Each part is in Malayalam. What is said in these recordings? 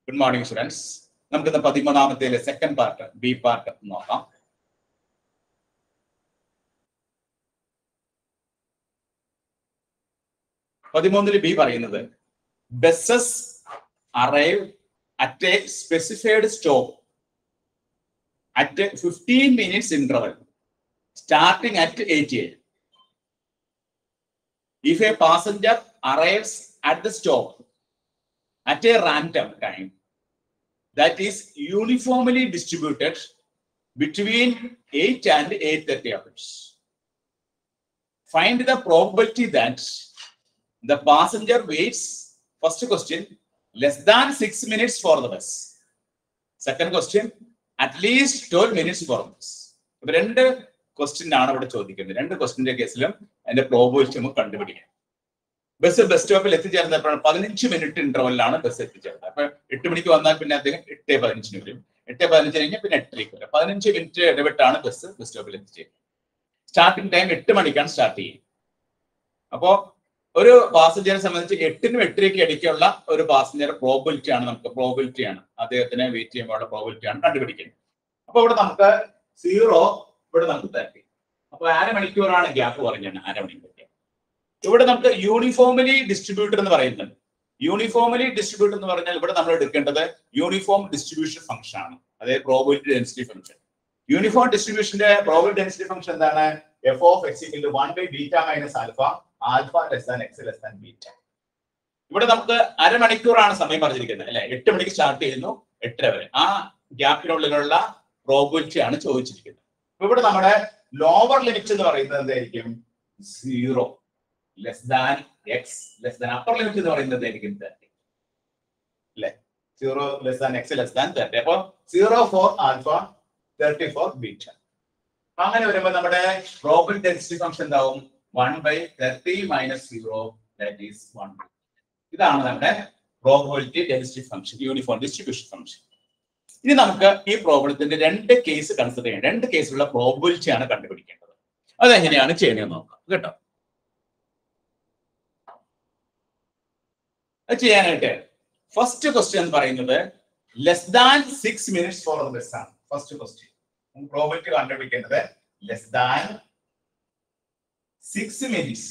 ഗുഡ് മോർണിംഗ് സ്റ്റുഡൻസ് നമുക്ക് ഇന്ന് പതിമൂന്നാമത്തെ സെക്കൻഡ് പാർട്ട് ബി പാർട്ട് നോക്കാം പതിമൂന്നില് ബി പറയുന്നത് buses arrive at a specified stop at fifteen minutes interval starting at eight A If a passenger arrives at the stop at a random time that is uniformly distributed between 8 and 8.30 hours, find the probability that the passenger waits, first question, less than 6 minutes for the bus. Second question, at least 12 minutes for the bus. ഇപ്പൊ രണ്ട് ക്വസ്റ്റ്യൻ ആണ് ഇവിടെ ചോദിക്കുന്നത് രണ്ട് ക്വസ്റ്റിന്റെ കേസിലും അതിന്റെ പ്രോബിലിറ്റി നമുക്ക് കണ്ടുപിടിക്കാം ബസ് ബസ് സ്റ്റോപ്പിൽ എത്തിച്ചേർന്നപ്പോഴാണ് പതിനഞ്ച് മിനിറ്റ് ഇന്റർവെല്ലാണ് ബസ് എത്തിച്ചേർന്നത് അപ്പൊ എട്ട് മണിക്ക് വന്നാൽ പിന്നെ അദ്ദേഹം എട്ട് പതിനഞ്ചിന് വരും എട്ട് പതിനഞ്ചിന് കഴിഞ്ഞാൽ പിന്നെ എട്ടരയ്ക്ക് വരും പതിനഞ്ച് മിനിറ്റ് ഇടവിട്ടാണ് ബസ് ബസ് സ്റ്റോപ്പിൽ എത്തിച്ചേരുന്നത് സ്റ്റാർട്ടിംഗ് ടൈം എട്ട് മണിക്കാണ് സ്റ്റാർട്ട് ചെയ്യുന്നത് അപ്പോ ഒരു പാസഞ്ചറെ സംബന്ധിച്ച് എട്ടിനും എട്ടരയ്ക്ക് ഇടയ്ക്കുള്ള ഒരു പാസഞ്ചർ പ്രോബിലിറ്റി ആണ് നമുക്ക് പ്രോബിലിറ്റി ആണ് അദ്ദേഹത്തിനെ വെയിറ്റ് ചെയ്യുമ്പോഴുള്ള പ്രോബിലിറ്റി ആണ് കണ്ടുപിടിക്കുന്നത് അപ്പൊ ഇവിടെ നമുക്ക് സീറോ ഇവിടെ നമുക്ക് തേർട്ടി അപ്പൊ അര മണിക്കൂറാണ് ഗ്യാപ്പ് പറഞ്ഞാണ് അര മണിക്കൂർ ഇവിടെ നമുക്ക് യൂണിഫോമലി ഡിസ്ട്രിബ്യൂട്ടഡ് എന്ന് പറയുന്നുണ്ട് യൂണിഫോമലി ഡിസ്ട്രിബ്യൂട്ട് എന്ന് പറഞ്ഞാൽ ഇവിടെ നമ്മൾ എടുക്കേണ്ടത് യൂണിഫോം ഡിസ്ട്രിബ്യൂഷൻ ഫംഗ്ഷൻ ആണ് അതായത് പ്രോബിലിറ്റി ഡെൻസിറ്റി ഫംഗ്ഷൻ യൂണിഫോം ഡിസ്ട്രിബ്യൂഷന്റെ പ്രോബിലിറ്റി ഡെൻസിറ്റി ഫംഗ്ഷൻ എന്താണ് F of X equal one by beta minus alpha alpha less than X less than beta ഇവിടെ നമുക്ക് അരമണിക്കൂറാണ് സമയം പറഞ്ഞിരിക്കുന്നത് അല്ലെ എട്ട് മണിക്ക് സ്റ്റാർട്ട് ചെയ്യുന്നു എട്ടര വരെ ആ ഗ്യാപ്പിനുള്ളിലുള്ള പ്രോബിലിറ്റി ആണ് ചോദിച്ചിരിക്കുന്നത് അപ്പൊ ഇവിടെ നമ്മുടെ ലോവർ ലിമിറ്റ് എന്ന് പറയുന്നത് എന്തായിരിക്കും zero less than X less than upper limit എന്ന് പറയുന്നത് എന്തായിരിക്കും തേർട്ടി അല്ലെ zero less than X less than thirty അപ്പൊ zero for alpha thirty for beta അങ്ങനെ വരുമ്പോൾ നമ്മുടെ പ്രോബിൾ ഡെൻസിറ്റി ഫംഗ്ഷൻ എന്താവും one by thirty minus zero that is one ഇതാണ് നമ്മുടെ probability density function uniform distribution function ഇനി നമുക്ക് ഈ പ്രോബ്ലത്തിന്റെ രണ്ട് കേസ് കൺസിഡർ ചെയ്യാം രണ്ട് കേസിലുള്ള പ്രോബിലിറ്റി ആണ് കണ്ടുപിടിക്കേണ്ടത് അതെങ്ങനെയാണ് ചെയ്യണമെന്ന് നോക്കാം കേട്ടോ അത് ചെയ്യാനായിട്ട് ഫസ്റ്റ് ക്വസ്റ്റ്യൻ എന്ന് പറയുന്നത് less than six minutes for the bus ആണ് ഫസ്റ്റ് ക്വസ്റ്റ്യൻ പ്രോബിലിറ്റി കണ്ടുപിടിക്കേണ്ടത് less than six minutes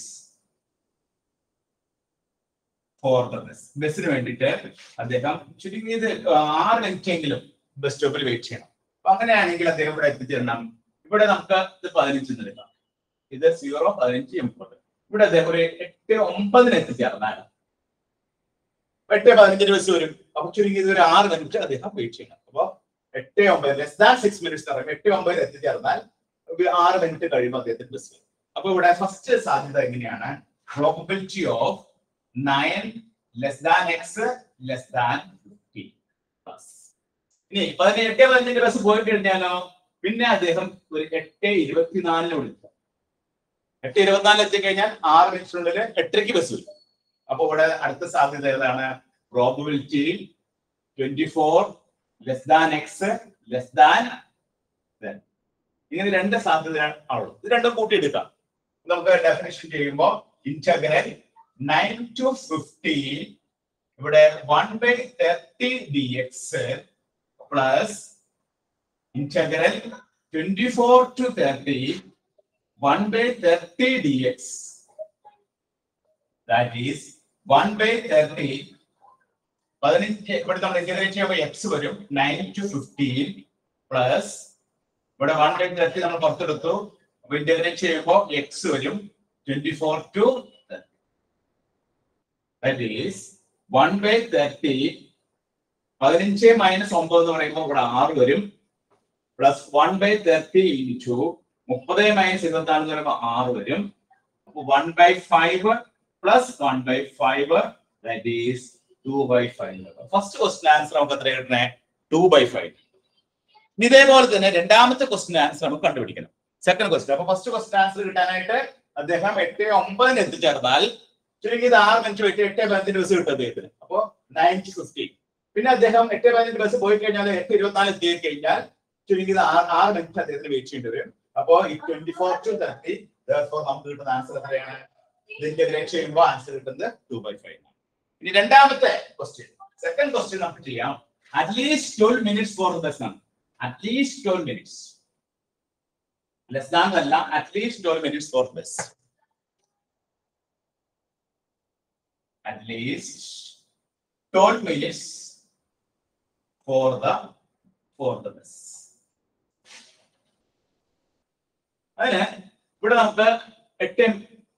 for the bus ബസ്സിന് വേണ്ടിയിട്ട് അദ്ദേഹം ചുരുങ്ങിയത് ആറ് മിനിറ്റ് എങ്കിലും ബസ് സ്റ്റോപ്പിൽ വെയിറ്റ് ചെയ്യണം അപ്പൊ അങ്ങനെയാണെങ്കിൽ അദ്ദേഹം ഇവിടെ എത്തിച്ചേരണം ഇവിടെ നമുക്ക് ഇത് പതിനഞ്ച് എടുക്കാം ഇത് സീറോ പതിനഞ്ച് എൺപത് ഇവിടെ അദ്ദേഹം ഒരു എട്ട് ഒമ്പതിന് എത്തിച്ചേർന്നാൽ എട്ട് പതിനഞ്ചിന് ബസ് വരും അപ്പൊ ചുരുങ്ങിയത് ഒരു ആറ് മിനിറ്റ് അദ്ദേഹം വെയിറ്റ് ചെയ്യണം അപ്പൊ എട്ട് ഒമ്പത് ലെസ് ദാൻ സിക്സ് മിനിറ്റ്സ് പറയും എട്ട് ഒമ്പതിന് എത്തിച്ചേർന്നാൽ ഒരു ആറ് മിനിറ്റ് കഴിയുമ്പോൾ അദ്ദേഹത്തിന് ബസ് വരും അപ്പൊ ഇവിടെ ഫസ്റ്റ് സാധ്യത എങ്ങനെയാണ് probability of nine less than X less than fifty plus ഇനി പതിനെട്ട് പതിനഞ്ചിന്റെ ബസ് പോയി കഴിഞ്ഞാലോ പിന്നെ അദ്ദേഹം ഒരു എട്ട് ഇരുപത്തിനാലിന് വിളിക്കും എട്ട് ഇരുപത്തിനാലിൽ എത്തിക്കഴിഞ്ഞാൽ ആറ് മിനിറ്റിനുള്ളിൽ എട്ടരയ്ക്ക് ബസ് വരും അപ്പൊ ഇവിടെ അടുത്ത സാധ്യത ഏതാണ് probability twenty four less than X less than ഇങ്ങനെ രണ്ട് സാധ്യത ഉള്ളൂ ഇത് രണ്ടും കൂട്ടിയെടുക്കാം നമുക്ക് ഡെഫിനേഷൻ ചെയ്യുമ്പോൾ ഇന്റഗ്രൽ നയൻ ടു ഫിഫ്റ്റീൻ ഇവിടെ one by thirty D X plus integral twenty four to thirty one by thirty D X that is one by thirty പതിനഞ്ച് ഇവിടെ നമ്മൾ ഇന്റഗ്രേറ്റ് ചെയ്യുമ്പോൾ എക്സ് വരും നയൻ ടു ഫിഫ്റ്റീൻ പ്ലസ് ഇവിടെ വൺ ബൈ തേർട്ടി നമ്മൾ പുറത്തെടുത്തു അപ്പൊ ഇന്റഗ്രേറ്റ് ചെയ്യുമ്പോൾ എക്സ് വരും twenty four to that is one by thirty പതിനഞ്ച് മൈനസ് ഒമ്പത് എന്ന് പറയുമ്പോൾ ഇവിടെ ആറ് വരും plus one by thirty into മുപ്പത് മൈനസ് ഇരുപത്തി നാല് എന്ന് പറയുമ്പോൾ ആറ് വരും അപ്പൊ one by five plus one by five that is two by five first question answer നമുക്ക് എത്ര കിട്ടണേ ടു ബൈ ഫൈവ് ഇതേപോലെ തന്നെ രണ്ടാമത്തെ ക്വസ്റ്റ്യൻ ആൻസർ നമുക്ക് കണ്ടുപിടിക്കണം സെക്കൻഡ് ക്വസ്റ്റ്യൻ അപ്പൊ ഫസ്റ്റ് ക്വസ്റ്റ്യൻ ആൻസർ കിട്ടാനായിട്ട് അദ്ദേഹം എട്ട് ഒമ്പതിന് എത്തിച്ചേർന്നാൽ ചുരുങ്ങിയത് ആറ് മിനിറ്റ് വെച്ച് എട്ട് പതിനഞ്ചിന് ബസ് കിട്ടും അദ്ദേഹത്തിന് അപ്പോ നയൻറ്റി ഫിഫ്റ്റി പിന്നെ അദ്ദേഹം എട്ട് പതിനഞ്ചിന് ബസ് പോയി കഴിഞ്ഞാൽ എട്ട് ഇരുപത്തിനാല് എത്തി കഴിഞ്ഞാൽ ചുരുങ്ങിയത് ആറ് ആറ് മിനിറ്റ് അദ്ദേഹത്തിന് വെയിറ്റ് ചെയ്യേണ്ടി വരും അപ്പോ ഈ ട്വന്റി ഫോർ ടു തേർട്ടി നമുക്ക് കിട്ടുന്ന ആൻസർ എത്രയാണ് ഇതിന്റെ ചെയ്യുമ്പോൾ ആൻസർ കിട്ടുന്നത് ടു ബൈ ഫൈവ് ഇനി രണ്ടാമത്തെ ക്വസ്റ്റ്യൻ സെക്കൻഡ് സെക്കൻഡ് ക്വസ്റ്റ്യൻ നമുക്ക് ചെയ്യാം at least twelve minutes for bus ആണ് at least twelve minutes less than അല്ല at least twelve minutes for bus at least twelve minutes for the for the bus അതിന് ഇവിടെ നമുക്ക് എട്ട്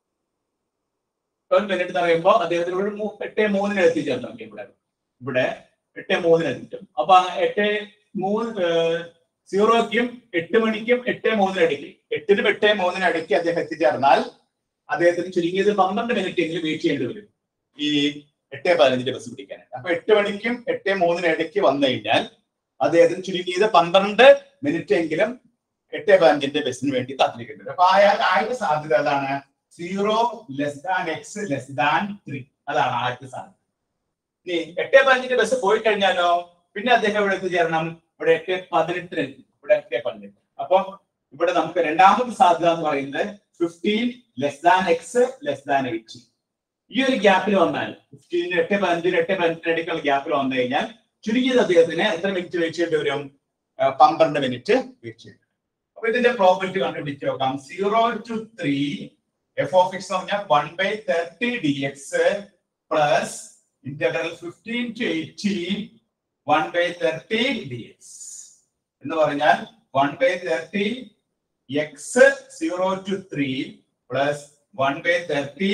ട്വൽവ് മിനിറ്റ് എന്ന് പറയുമ്പോൾ അദ്ദേഹത്തിന് ഇവിടെ മൂ- എട്ട് മൂന്നിന് എത്തിച്ചേർന്നു നമുക്ക് ഇവിടെ ഇവിടെ എട്ട് മൂന്നിന് എത്തിച്ചു അപ്പൊ ആ എട്ട് മൂന്ന് ഏർ, സീറോയ്ക്കും എട്ട് മണിക്കും എട്ട് മൂന്നിന് ഇടയ്ക്ക് എട്ടിനും എട്ട് മൂന്നിന് ഇടയ്ക്ക് അദ്ദേഹം എത്തിച്ചേർന്നാൽ അദ്ദേഹത്തിന് ചുരുങ്ങിയത് പന്ത്രണ്ട് മിനിറ്റ് എങ്കിലും വെയിറ്റ് ചെയ്യേണ്ടി വരും ഈ എട്ട് പതിനഞ്ചിന്റെ ബസ് പിടിക്കാനായിട്ട് അപ്പൊ എട്ട് മണിക്കും എട്ട് മൂന്നിന് ഇടയ്ക്ക് വന്നു കഴിഞ്ഞാൽ അദ്ദേഹത്തിന് ചുരുങ്ങിയത് പന്ത്രണ്ട് മിനിറ്റ് എങ്കിലും എട്ട് പതിനഞ്ചിന്റെ ബസ്സിന് വേണ്ടി കാത്തിരിക്കേണ്ടി വരും അപ്പൊ അയാൾ ആദ്യത്തെ സാധ്യത അതാണ് zero less than X less than three അതാണ് ആദ്യത്തെ സാധ്യത ഇനി എട്ട് പതിനഞ്ചിന്റെ ബസ് പോയി കഴിഞ്ഞാലോ പിന്നെ അദ്ദേഹം ഇവിടെ എത്തിച്ചേരണം ഇവിടെ എട്ട് പതിനെട്ടിന് എത്തി. ഇവിടെ എട്ട് പതിനെട്ട് അപ്പൊ ഇവിടെ നമുക്ക് രണ്ടാമത്തെ സാധ്യത എന്ന് പറയുന്നത് fifteen less than X less than eight ഈ ഒരു ഗ്യാപ്പിൽ വന്നാൽ ഫിഫ്റ്റീന് എട്ട് പതിനഞ്ചിന് എട്ട് പതിനെട്ടിന് ഇടയ്ക്കുള്ള ഗ്യാപ്പിൽ വന്നു കഴിഞ്ഞാൽ ചുരുങ്ങിയത് അദ്ദേഹത്തിന് എത്ര മിനിറ്റ് വെയിറ്റ് ചെയ്യേണ്ടി വരും ആ, പന്ത്രണ്ട് മിനിറ്റ് വെയിറ്റ് ചെയ്യും അപ്പൊ ഇതിന്റെ പ്രോബിലിറ്റി കണ്ടുപിടിച്ച് നോക്കാം zero to three F of X എന്ന് പറഞ്ഞാൽ one by thirty D X plus integral fifteen to eighteen one by thirty D X എന്ന് പറഞ്ഞാൽ one by thirty X zero to three plus one by thirty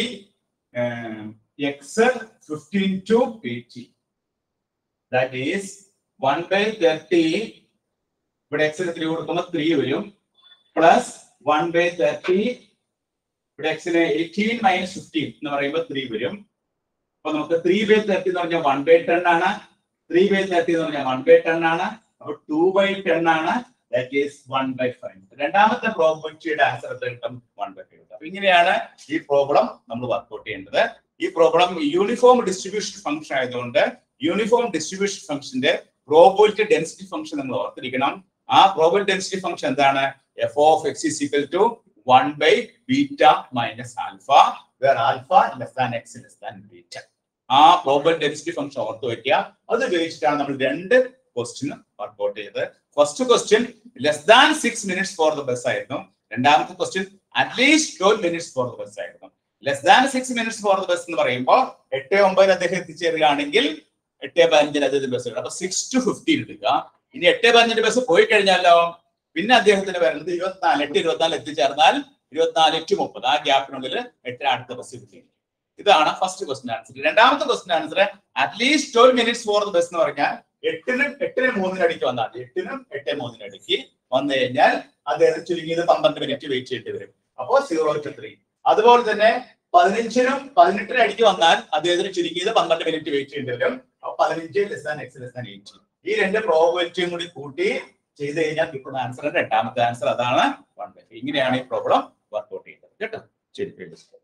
X fifteen to eighteen that is one by thirty ഇവിടെ എക്സിന് ത്രീ കൊടുക്കുമ്പോൾ ത്രീ വരും പ്ലസ് വൺ ബൈ തേർട്ടി ഇവിടെ എക്സിന് എയ്റ്റീൻ മൈനസ് ഫിഫ്റ്റീൻ എന്ന് പറയുമ്പോൾ ത്രീ വരും അപ്പൊ നമുക്ക് ത്രീ ബൈ തേർട്ടി എന്ന് പറഞ്ഞാൽ വൺ ബൈ ടെൻ ആണ് ത്രീ ബൈ തേർട്ടി എന്ന് പറഞ്ഞാൽ വൺ ബൈ ടെൻ ആണ് അപ്പൊ ടു ബൈ ടെൻ ആണ് that is one by five രണ്ടാമത്തെ പ്രോബിലിറ്റിയുടെ ആൻസർ എത്ര കിട്ടും വൺ ബൈ ഫൈവ് അപ്പൊ ഇങ്ങനെയാണ് ഈ പ്രോബ്ലം നമ്മൾ വർക്ക്ഔട്ട് ചെയ്യേണ്ടത് ഈ പ്രോബ്ലം യൂണിഫോം ഡിസ്ട്രിബ്യൂഷൻ ഫംഗ്ഷൻ ആയതുകൊണ്ട് യൂണിഫോം ഡിസ്ട്രിബ്യൂഷൻ ഫംഗ്ഷന്റെ പ്രോബിലിറ്റി ഡെൻസിറ്റി ഫംഗ്ഷൻ നമ്മൾ ഓർത്തിരിക്കണം ആ പ്രോബിലിറ്റി ഡെൻസിറ്റി ഫംഗ്ഷൻ എന്താണ് F of X is equal to one by beta minus alpha where alpha less than X less than beta ആ പ്രോബിലിറ്റി ഡെൻസിറ്റി ഫംഗ്ഷൻ ഓർത്ത് വെക്കുക അത് ഉപയോഗിച്ചിട്ടാണ് നമ്മൾ രണ്ട് ക്വസ്റ്റ്യൻ വർക്ക്ഔട്ട് ചെയ്തത് first question less than six minutes for the bus ആയിരുന്നു രണ്ടാമത്തെ question at least twelve minutes for the bus ആയിരുന്നു less than six minutes for the bus എന്ന് പറയുമ്പോൾ എട്ട് ഒമ്പതിന് അദ്ദേഹം എത്തിച്ചേരുകയാണെങ്കിൽ എട്ട് പതിനഞ്ചിന് അദ്ദേഹത്തിന് ബസ് എടുക്കും അപ്പൊ സിക്സ് ടു ഫിഫ്റ്റീൻ എടുക്കുക ഇനി എട്ട് പതിനഞ്ചിന് ബസ് പോയി കഴിഞ്ഞാലോ പിന്നെ അദ്ദേഹത്തിന് വരുന്നത് ഇരുപത്തിനാല് എട്ട് ഇരുപത്തിനാല് എത്തിച്ചേർന്നാൽ ഇരുപത്തിനാല് ടു മുപ്പത് ആ ഗ്യാപ്പിനുള്ളിൽ എട്ട് അടുത്ത ബസ് കിട്ടി ഇതാണ് ഫസ്റ്റ് ക്വസ്റ്റ്യൻ ആൻസർ രണ്ടാമത്തെ question answer at least twelve minutes for the bus എന്ന് പറഞ്ഞാൽ എട്ടിനും എട്ടിന് മൂന്നിന് അടിക്ക് വന്നാൽ മതി എട്ടിനും എട്ട് മൂന്നിന് അടിക്ക് വന്നു കഴിഞ്ഞാൽ അദ്ദേഹം ചുരുങ്ങിയത് പന്ത്രണ്ട് മിനിറ്റ് വെയിറ്റ് ചെയ്യേണ്ടി വരും അപ്പോ സീറോ ടു ത്രീ അതുപോലെ തന്നെ പതിനഞ്ചിനും പതിനെട്ടിനും അടിക്ക് വന്നാൽ അദ്ദേഹത്തിന് ചുരുങ്ങിയത് പന്ത്രണ്ട് മിനിറ്റ് വെയിറ്റ് ചെയ്യേണ്ടി വരും അപ്പൊ പതിനഞ്ച് less than X less than eight ഈ രണ്ട് പ്രോബിലിറ്റിയും കൂടി കൂട്ടി ചെയ്ത് കഴിഞ്ഞാൽ കിട്ടുന്ന ആൻസർ രണ്ടാമത്തെ ആൻസർ അതാണ് വൺ ബൈ ഇങ്ങനെയാണ് ഈ പ്രോബ്ലം വർക്ക്ഔട്ട് ചെയ്യുന്നത് കേട്ടോ ശരി